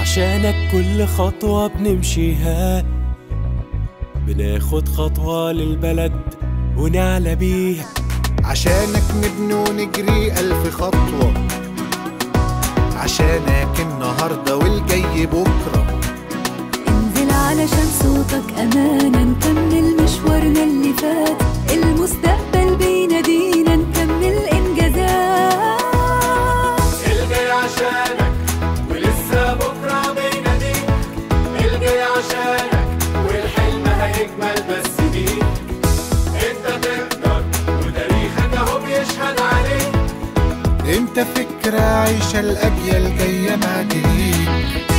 عشانك كل خطوة بنمشيها بناخد خطوة للبلد ونعلى بيها عشانك نبني ونجري ألف خطوة عشانك النهاردة والجاي بكرة انزل علشان صوتك أمانة نكمل مشوارنا اللي فات المستقبل بينادينا نكمل إنجازات الجاي عشانك ولسه بكرة بيناديك الجاي عشانك والحلم هيكمل بس بيك انت تقدر وتاريخك اهو بيشهد عليك انت فكرة عايشة الأجيال جاية بعديك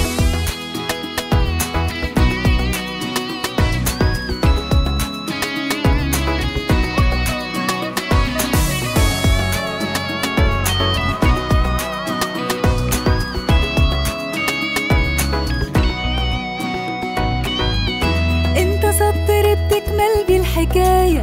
انت سطر بتكمل بيه الحكاية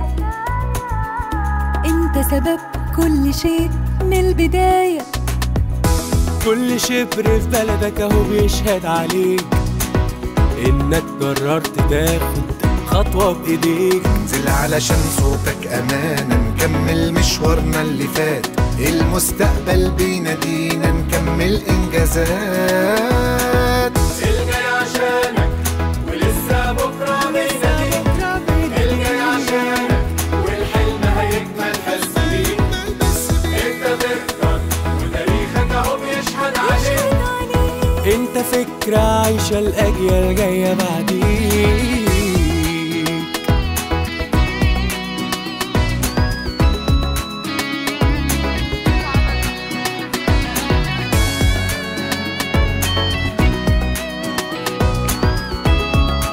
انت سبب كل شيء من البداية كل شبر في بلدك اهو بيشهد عليك انك قررت تاخد خطوة بايديك انزل علشان صوتك أمانة نكمل مشوارنا اللي فات المستقبل بينادينا نكمل إنجازات الجاي عشانك ولسه بكرة بيناديك الجاي عشانك والحلم هيكمل بس بيك انت تقدر وتاريخك اهو بيشهد عليك انت فكرة عايشة الأجيال جاية بعديك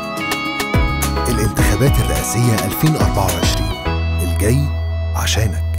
الانتخابات الرئاسية 2024 الجاي عشانك